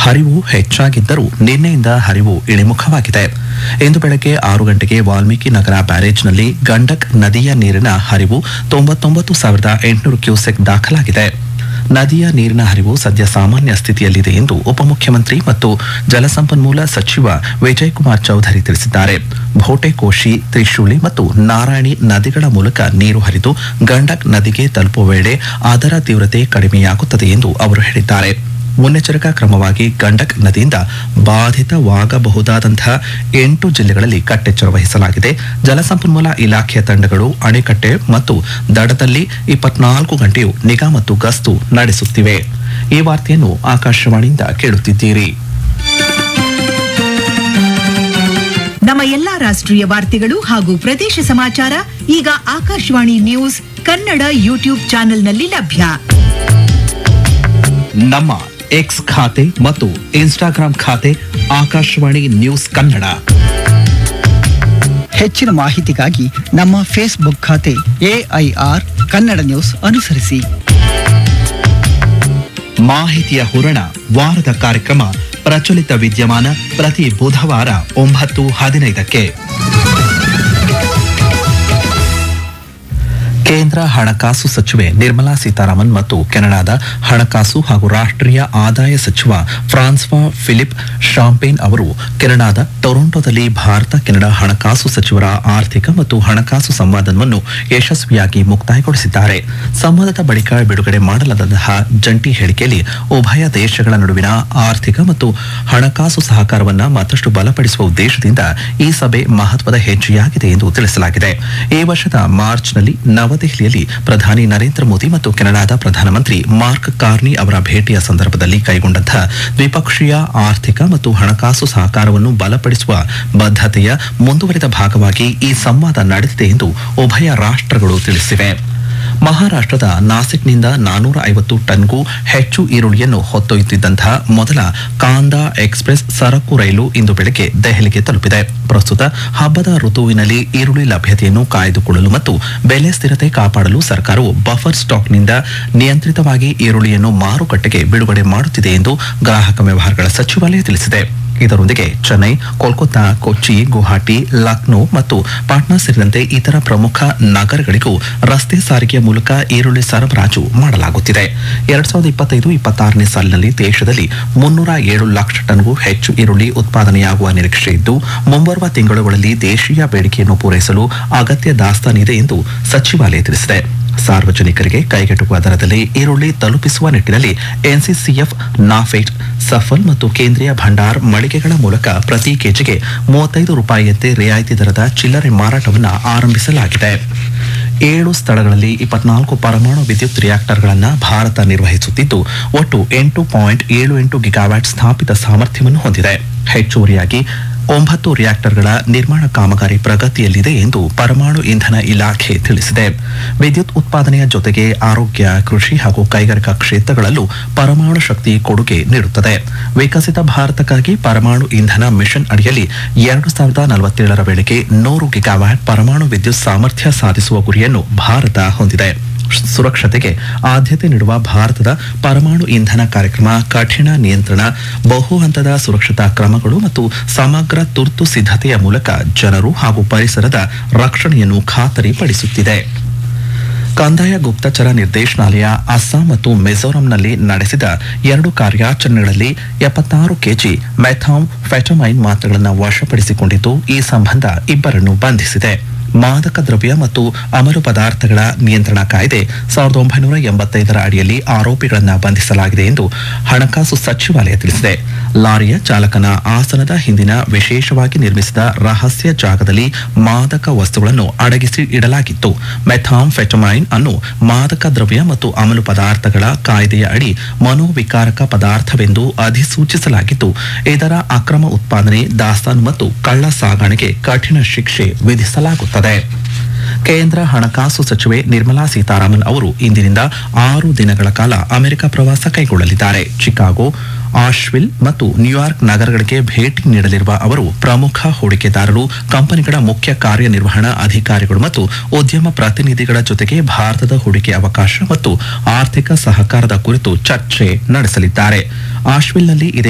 ಹರಿವು ಹೆಚ್ಚಾಗಿದ್ದರೂ ನಿನ್ನೆಯಿಂದ ಹರಿವು ಇಳಿಮುಖವಾಗಿದೆ ಇಂದು ಬೆಳಗ್ಗೆ ಆರು ಗಂಟೆಗೆ ವಾಲ್ಮೀಕಿ ನಗರ ಬ್ಯಾರೇಜ್ನಲ್ಲಿ ಗಂಡಕ್ ನದಿಯ ನೀರಿನ ಹರಿವು ತೊಂಬತ್ತೊಂಬತ್ತು ಸಾವಿರದ ಎಂಟುನೂರು ಕ್ಯೂಸೆಕ್ ದಾಖಲಾಗಿದೆ ನದಿಯ ನೀರಿನ ಹರಿವು ಸದ್ಯ ಸಾಮಾನ್ಯ ಸ್ಥಿತಿಯಲ್ಲಿದೆ ಎಂದು ಉಪಮುಖ್ಯಮಂತ್ರಿ ಮತ್ತು ಜಲಸಂಪನ್ಮೂಲ ಸಚಿವ ವಿಜಯ್ ಕುಮಾರ್ ಚೌಧರಿ ತಿಳಿಸಿದ್ದಾರೆ ಭೋಟೆಕೋಶಿ ತ್ರಿಶೂಲಿ ಮತ್ತು ನಾರಾಯಣಿ ನದಿಗಳ ಮೂಲಕ ನೀರು ಹರಿದು ಗಂಡಕ್ ನದಿಗೆ ತಲುಪುವ ವೇಳೆ ಅದರ ತೀವ್ರತೆ ಕಡಿಮೆಯಾಗುತ್ತದೆ ಎಂದು ಅವರು ಹೇಳಿದ್ದಾರೆ ಮುನ್ನೆಚ್ಚರಿಕಾ ಕ್ರಮವಾಗಿ ಗಂಡಕ್ ನದಿಯಿಂದ ಬಾಧಿತವಾಗಬಹುದಾದಂತಹ ಎಂಟು ಜಿಲ್ಲೆಗಳಲ್ಲಿ ಕಟ್ಟೆಚ್ಚರ ವಹಿಸಲಾಗಿದೆ ಜಲಸಂಪನ್ಮೂಲ ಇಲಾಖೆಯ ತಂಡಗಳು ಅಣೆಕಟ್ಟೆ ಮತ್ತು ದಡದಲ್ಲಿ ಇಪ್ಪತ್ನಾಲ್ಕು ಗಂಟೆಯೂ ನಿಗಾ ಮತ್ತು ಗಸ್ತು ನಡೆಸುತ್ತಿವೆ ಈ ವಾರ್ತೆಯನ್ನು ಆಕಾಶವಾಣಿಯಿಂದ ಕೇಳುತ್ತಿದ್ದೀರಿ ನಮ್ಮ ಎಲ್ಲಾ ರಾಷ್ಟ್ರೀಯ ವಾರ್ತೆಗಳು ಹಾಗೂ ಪ್ರದೇಶ ಸಮಾಚಾರ ಈಗ ಆಕಾಶವಾಣಿ ನ್ಯೂಸ್ ಕನ್ನಡ ಯೂಟ್ಯೂಬ್ ಚಾನೆಲ್ನಲ್ಲಿ ಲಭ್ಯ ನಮ್ಮ ಎಕ್ಸ್ ಖಾತೆ ಮತ್ತು ಇನ್ಸ್ಟಾಗ್ರಾಂ ಖಾತೆ ಆಕಾಶವಾಣಿ ನ್ಯೂಸ್ ಕನ್ನಡ ಹೆಚ್ಚಿನ ಮಾಹಿತಿಗಾಗಿ ನಮ್ಮ ಫೇಸ್ಬುಕ್ ಖಾತೆ ಎಐಆರ್ ಕನ್ನಡ ನ್ಯೂಸ್ ಅನುಸರಿಸಿ ಮಾಹಿತಿಯ ಹೂರಣ ವಾರದ ಕಾರ್ಯಕ್ರಮ ಪ್ರಚಲಿತ ವಿದ್ಯಮಾನ ಪ್ರತಿ ಬುಧವಾರ ಒಂಬತ್ತು ಹದಿನೈದಕ್ಕೆ ಕೇಂದ್ರ ಹಣಕಾಸು ಸಚಿವೆ ನಿರ್ಮಲಾ ಸೀತಾರಾಮನ್ ಮತ್ತು ಕೆನಡಾದ ಹಣಕಾಸು ಹಾಗೂ ರಾಷ್ಟ್ರೀಯ ಆದಾಯ ಸಚಿವ ಫ್ರಾನ್ಸ್ವಾ ಫಿಲಿಪ್ ಶಾಂಪೇನ್ ಅವರು ಕೆನಡಾದ ಟೊರೊಂಟೊದಲ್ಲಿ ಭಾರತ ಕೆನಡಾ ಹಣಕಾಸು ಸಚಿವರ ಆರ್ಥಿಕ ಮತ್ತು ಹಣಕಾಸು ಸಂವಾದವನ್ನು ಯಶಸ್ವಿಯಾಗಿ ಮುಕ್ತಾಯಗೊಳಿಸಿದ್ದಾರೆ ಸಂವಾದದ ಬಳಿಕ ಬಿಡುಗಡೆ ಮಾಡಲಾದಂತಹ ಜಂಟಿ ಹೇಳಿಕೆಯಲ್ಲಿ ಉಭಯ ದೇಶಗಳ ನಡುವಿನ ಆರ್ಥಿಕ ಮತ್ತು ಹಣಕಾಸು ಸಹಕಾರವನ್ನು ಮತ್ತಷ್ಟು ಬಲಪಡಿಸುವ ಉದ್ದೇಶದಿಂದ ಈ ಸಭೆ ಮಹತ್ವದ ಹೆಜ್ಜೆಯಾಗಿದೆ ಎಂದು ತಿಳಿಸಲಾಗಿದೆ ಈ ವರ್ಷದ ಮಾರ್ಚ್ನಲ್ಲಿ ನವದೆಹಲಿಯಲ್ಲಿ ಪ್ರಧಾನಿ ನರೇಂದ್ರ ಮೋದಿ ಮತ್ತು ಕೆನಡಾದ ಪ್ರಧಾನಮಂತ್ರಿ ಮಾರ್ಕ್ ಕಾರ್ನಿ ಅವರ ಭೇಟಿಯ ಸಂದರ್ಭದಲ್ಲಿ ಕೈಗೊಂಡಂತಹ ದ್ವಿಪಕ್ಷೀಯ ಆರ್ಥಿಕ ಮತ್ತು ಹಣಕಾಸು ಸಹಕಾರವನ್ನು ಬಲಪಡಿಸುವ ಬದ್ಧತೆಯ ಮುಂದುವರಿದ ಭಾಗವಾಗಿ ಈ ಸಂವಾದ ನಡೆದಿದೆ ಎಂದು ಉಭಯ ರಾಷ್ಟ್ರಗಳು ತಿಳಿಸಿವೆ ಮಹಾರಾಷ್ಟ್ರದ ನಾಸಿಕ್ನಿಂದ ನಾನೂರ ಐವತ್ತು ಟನ್ಗೂ ಹೆಚ್ಚು ಈರುಳ್ಳಿಯನ್ನು ಹೊತ್ತೊಯ್ಯುತ್ತಿದ್ದಂತಹ ಮೊದಲ ಕಾಂದಾ ಎಕ್ಸ್ಪ್ರೆಸ್ ಸರಕು ರೈಲು ಇಂದು ಬೆಳಗ್ಗೆ ದೆಹಲಿಗೆ ತಲುಪಿದೆ ಪ್ರಸ್ತುತ ಹಬ್ಬದ ಋತುವಿನಲ್ಲಿ ಈರುಳ್ಳಿ ಲಭ್ಯತೆಯನ್ನು ಕಾಯ್ದುಕೊಳ್ಳಲು ಮತ್ತು ಬೆಲೆ ಸ್ಥಿರತೆ ಕಾಪಾಡಲು ಸರ್ಕಾರವು ಬಫರ್ ಸ್ಟಾಕ್ನಿಂದ ನಿಯಂತ್ರಿತವಾಗಿ ಈರುಳ್ಳಿಯನ್ನು ಮಾರುಕಟ್ಟೆಗೆ ಬಿಡುಗಡೆ ಮಾಡುತ್ತಿದೆ ಎಂದು ಗ್ರಾಹಕ ವ್ಯವಹಾರಗಳ ಸಚಿವಾಲಯ ತಿಳಿಸಿದೆ ಇದರೊಂದಿಗೆ ಚೆನ್ನೈ ಕೋಲ್ಕತ್ತಾ ಕೊಚ್ಚಿ ಗುವಾಹಟಿ ಲಕ್ನೋ ಮತ್ತು ಪಾಟ್ನಾ ಸೇರಿದಂತೆ ಇತರ ಪ್ರಮುಖ ನಗರಗಳಿಗೂ ರಸ್ತೆ ಸಾರಿಗೆಯ ಮೂಲಕ ಈರುಳ್ಳಿ ಸರಬರಾಜು ಮಾಡಲಾಗುತ್ತಿದೆ ಎರಡ್ ಸಾವಿರದ ಇಪ್ಪತ್ತೈದು ಇಪ್ಪತ್ತಾರನೇ ಸಾಲಿನಲ್ಲಿ ದೇಶದಲ್ಲಿ ಮುನ್ನೂರ ಏಳು ಲಕ್ಷ ಟನ್ಗೂ ಹೆಚ್ಚು ಈರುಳ್ಳಿ ಉತ್ಪಾದನೆಯಾಗುವ ನಿರೀಕ್ಷೆ ಇದ್ದು ಮುಂಬರುವ ತಿಂಗಳುಗಳಲ್ಲಿ ದೇಶೀಯ ಬೇಡಿಕೆಯನ್ನು ಪೂರೈಸಲು ಅಗತ್ಯ ದಾಸ್ತಾನಿದೆ ಎಂದು ಸಚಿವಾಲಯ ತಿಳಿಸಿದೆ ಸಾರ್ವಜನಿಕರಿಗೆ ಕೈಗೆಟುಕುವ ದರದಲ್ಲಿ ಈರುಳ್ಳಿ ತಲುಪಿಸುವ ನಿಟ್ಟಿನಲ್ಲಿ ಎನ್ಸಿಸಿಎಫ್ ನಾಫೆಟ್ ಸಫಲ್ ಮತ್ತು ಕೇಂದ್ರೀಯ ಭಂಡಾರ್ ಮಳಿಗೆಗಳ ಮೂಲಕ ಪ್ರತಿ ಕೆಜಿಗೆ ಮೂವತ್ತೈದು ರೂಪಾಯಿಯಂತೆ ರಿಯಾಯಿತಿ ದರದ ಚಿಲ್ಲರೆ ಮಾರಾಟವನ್ನು ಆರಂಭಿಸಲಾಗಿದೆ ಏಳು ಸ್ಥಳಗಳಲ್ಲಿ ಇಪ್ಪತ್ನಾಲ್ಕು ಪರಮಾಣು ವಿದ್ಯುತ್ ರಿಯಾಕ್ಟರ್ಗಳನ್ನು ಭಾರತ ನಿರ್ವಹಿಸುತ್ತಿದ್ದು ಒಟ್ಟು ಎಂಟು ಪಾಯಿಂಟ್ ಏಳು ಎಂಟು ಗಿಗಾವ್ಯಾಟ್ ಸ್ಥಾಪಿತ ಸಾಮರ್ಥ್ಯವನ್ನು ಹೊಂದಿದೆ ಹೆಚ್ಚುವರಿಯಾಗಿ ಒಂಬತ್ತು ರಿಯಾಕ್ಟರ್ಗಳ ನಿರ್ಮಾಣ ಕಾಮಗಾರಿ ಪ್ರಗತಿಯಲ್ಲಿದೆ ಎಂದು ಪರಮಾಣು ಇಂಧನ ಇಲಾಖೆ ತಿಳಿಸಿದೆ ವಿದ್ಯುತ್ ಉತ್ಪಾದನೆಯ ಜೊತೆಗೆ ಆರೋಗ್ಯ ಕೃಷಿ ಹಾಗೂ ಕೈಗಾರಿಕಾ ಕ್ಷೇತ್ರಗಳಲ್ಲೂ ಪರಮಾಣು ಶಕ್ತಿ ಕೊಡುಗೆ ನೀಡುತ್ತದೆ ವಿಕಸಿತ ಭಾರತಕ್ಕಾಗಿ ಪರಮಾಣು ಇಂಧನ ಮಿಷನ್ ಅಡಿಯಲ್ಲಿ ಎರಡು ಸಾವಿರದ ನಲವತ್ತೇಳರ ವೇಳೆಗೆ ನೂರು ಗಿಗಾವ್ಯಾಟ್ ಪರಮಾಣು ವಿದ್ಯುತ್ ಸಾಮರ್ಥ್ಯ ಸಾಧಿಸುವ ಗುರಿಯನ್ನು ಭಾರತ ಹೊಂದಿದೆ ಸುರಕ್ಷತೆಗೆ ಆದ್ಯತೆ ನೀಡುವ ಭಾರತದ ಪರಮಾಣು ಇಂಧನ ಕಾರ್ಯಕ್ರಮ ಕಠಿಣ ನಿಯಂತ್ರಣ ಬಹು ಹಂತದ ಸುರಕ್ಷತಾ ಕ್ರಮಗಳು ಮತ್ತು ಸಮಗ್ರ ತುರ್ತು ಸಿದ್ಧತೆಯ ಮೂಲಕ ಜನರು ಹಾಗೂ ಪರಿಸರದ ರಕ್ಷಣೆಯನ್ನು ಖಾತರಿಪಡಿಸುತ್ತಿದೆ ಕಂದಾಯ ಗುಪ್ತಚರ ನಿರ್ದೇಶನಾಲಯ ಅಸ್ಸಾಂ ಮತ್ತು ಮಿಜೋರಂನಲ್ಲಿ ನಡೆಸಿದ ಎರಡು ಕಾರ್ಯಾಚರಣೆಗಳಲ್ಲಿ ಎಪ್ಪತ್ತಾರು ಕೆಜಿ ಮೆಥಾಮ್ ಫೆಟಮೈನ್ ಮಾತ್ರೆಗಳನ್ನು ವಶಪಡಿಸಿಕೊಂಡಿದ್ದು ಈ ಸಂಬಂಧ ಇಬ್ಬರನ್ನು ಬಂಧಿಸಿದೆ ಮಾದಕ ದ್ರವ್ಯ ಮತ್ತು ಅಮಲು ಪದಾರ್ಥಗಳ ನಿಯಂತ್ರಣ ಕಾಯ್ದೆ ಸಾವಿರದ ಒಂಬೈನೂರ ಎಂಬತ್ತೈದರ ಅಡಿಯಲ್ಲಿ ಆರೋಪಿಗಳನ್ನು ಬಂಧಿಸಲಾಗಿದೆ ಎಂದು ಹಣಕಾಸು ಸಚಿವಾಲಯ ತಿಳಿಸಿದೆ ಲಾರಿಯ ಚಾಲಕನ ಆಸನದ ಹಿಂದಿನ ವಿಶೇಷವಾಗಿ ನಿರ್ಮಿಸಿದ ರಹಸ್ಯ ಜಾಗದಲ್ಲಿ ಮಾದಕ ವಸ್ತುಗಳನ್ನು ಅಡಗಿಸಿ ಇಡಲಾಗಿತ್ತು ಮೆಥಾಮ್ ಫೆಟಮೈನ್ ಅನ್ನು ಮಾದಕ ದ್ರವ್ಯ ಮತ್ತು ಅಮಲು ಪದಾರ್ಥಗಳ ಕಾಯ್ದೆಯ ಅಡಿ ಮನೋವಿಕಾರಕ ಪದಾರ್ಥವೆಂದು ಅಧಿಸೂಚಿಸಲಾಗಿದ್ದು ಇದರ ಅಕ್ರಮ ಉತ್ಪಾದನೆ ದಾಸ್ತಾನು ಮತ್ತು ಕಳ್ಳ ಸಾಗಣೆಗೆ ಕಠಿಣ ಶಿಕ್ಷೆ ವಿಧಿಸಲಾಗುತ್ತದೆ ಕೇಂದ್ರ ಹಣಕಾಸು ಸಚಿವೆ ನಿರ್ಮಲಾ ಸೀತಾರಾಮನ್ ಅವರು ಇಂದಿನಿಂದ ಆರು ದಿನಗಳ ಕಾಲ ಅಮೆರಿಕ ಪ್ರವಾಸ ಕೈಗೊಳ್ಳಲಿದ್ದಾರೆ ಚಿಕಾಗೋ ಆಶ್ವಿಲ್ ಮತ್ತು ನ್ಯೂಯಾರ್ಕ್ ನಗರಗಳಿಗೆ ಭೇಟಿ ನೀಡಲಿರುವ ಅವರು ಪ್ರಮುಖ ಹೂಡಿಕೆದಾರರು ಕಂಪನಿಗಳ ಮುಖ್ಯ ಕಾರ್ಯನಿರ್ವಹಣಾ ಅಧಿಕಾರಿಗಳು ಮತ್ತು ಉದ್ಯಮ ಪ್ರತಿನಿಧಿಗಳ ಜೊತೆಗೆ ಭಾರತದ ಹೂಡಿಕೆ ಅವಕಾಶ ಮತ್ತು ಆರ್ಥಿಕ ಸಹಕಾರದ ಕುರಿತು ಚರ್ಚೆ ನಡೆಸಲಿದ್ದಾರೆ ಆಶ್ವಿಲ್ನಲ್ಲಿ ಇದೇ